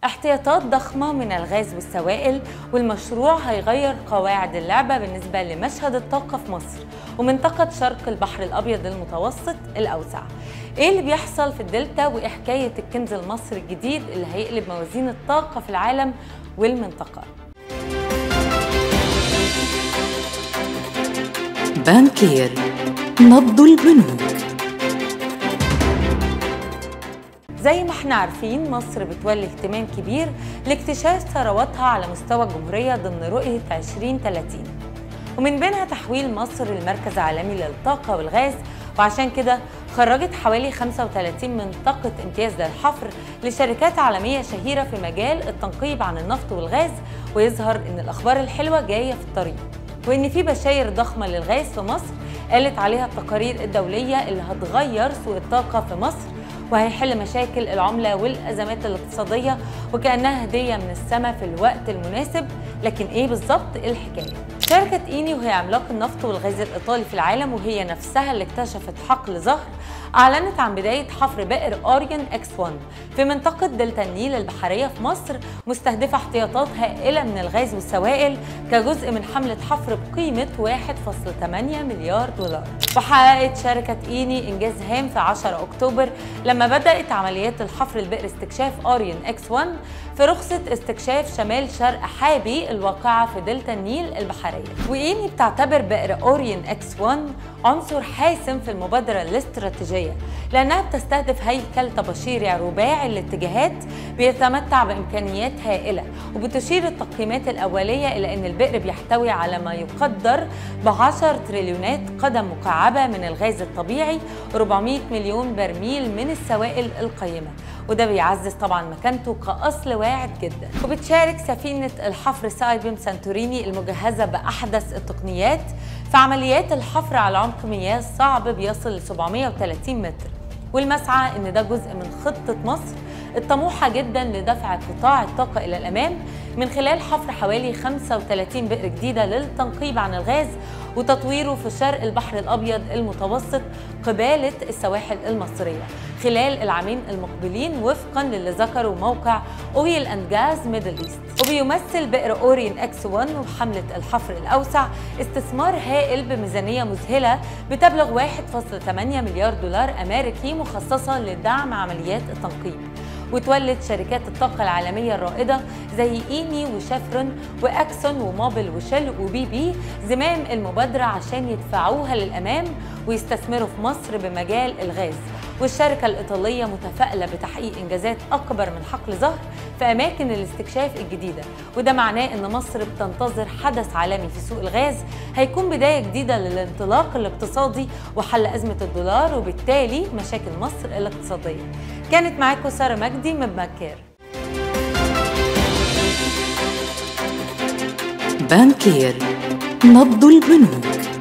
احتياطات ضخمة من الغاز والسوائل والمشروع هيغير قواعد اللعبة بالنسبة لمشهد الطاقة في مصر ومنطقة شرق البحر الأبيض المتوسط الأوسع ايه اللي بيحصل في الدلتا وايه حكاية الكنز المصري الجديد اللي هيقلب موازين الطاقة في العالم والمنطقة بانكير نبض البنوك زي ما احنا عارفين مصر بتولي اهتمام كبير لاكتشاف ثرواتها على مستوى الجمهورية ضمن رؤية 2030 ومن بينها تحويل مصر لمركز عالمي للطاقة والغاز وعشان كده خرجت حوالي 35 منطقة امتياز للحفر لشركات عالمية شهيرة في مجال التنقيب عن النفط والغاز ويظهر ان الاخبار الحلوة جاية في الطريق وان في بشاير ضخمة للغاز في مصر قالت عليها التقارير الدولية اللي هتغير سوق الطاقة في مصر وهيحل مشاكل العملة والأزمات الاقتصادية وكأنها هدية من السماء في الوقت المناسب لكن إيه بالظبط الحكاية؟ شركة إيني وهي عملاق النفط والغاز الإيطالي في العالم وهي نفسها اللي اكتشفت حقل زهر أعلنت عن بداية حفر بئر أوريون إكس 1 في منطقة دلتا النيل البحرية في مصر مستهدفة احتياطات هائلة من الغاز والسوائل كجزء من حملة حفر بقيمة 1.8 مليار دولار وحققت شركة إيني إنجاز هام في 10 أكتوبر لما بدأت عمليات الحفر البئر استكشاف أوريون إكس 1 في رخصة استكشاف شمال شرق حابي الواقعة في دلتا النيل البحرية وإيني بتعتبر بئر أوريون إكس 1 عنصر حاسم في المبادرة الاستراتيجية لأنها بتستهدف هيكل طباشيري رباعي الاتجاهات بيتمتع بإمكانيات هائلة وبتشير التقييمات الأولية إلى أن البئر بيحتوي على ما يقدر ب 10 تريليونات قدم مكعبة من الغاز الطبيعي 400 مليون برميل من السوائل القيمة وده بيعزز طبعا مكانته كأصل واعد جدا وبتشارك سفينة الحفر سايبيم سانتوريني المجهزة بأحدث التقنيات في عمليات الحفر على عمق مياه صعب بيصل ل 730 متر والمسعى ان ده جزء من خطة مصر الطموحة جدا لدفع قطاع الطاقة إلى الأمام من خلال حفر حوالي 35 بئر جديدة للتنقيب عن الغاز وتطويره في شرق البحر الأبيض المتوسط قبالة السواحل المصرية خلال العامين المقبلين وفقا للي ذكره موقع اويل اند جاز ميدل ايست وبيمثل بئر اورين اكس 1 وحمله الحفر الاوسع استثمار هائل بميزانيه مذهله بتبلغ 1.8 مليار دولار امريكي مخصصه لدعم عمليات التنقيب وتولد شركات الطاقة العالمية الرائدة زي إيني وشفرون وأكسون وموبل وشيل وبي بي زمام المبادرة عشان يدفعوها للأمام ويستثمروا في مصر بمجال الغاز والشركة الإيطالية متفائلة بتحقيق إنجازات أكبر من حقل زهر في أماكن الاستكشاف الجديدة وده معناه إن مصر بتنتظر حدث عالمي في سوق الغاز هيكون بداية جديدة للانطلاق الاقتصادي وحل أزمة الدولار وبالتالي مشاكل مصر الاقتصادية كانت معاكم سارة مجدي من بانكير بانكير نبض البنوك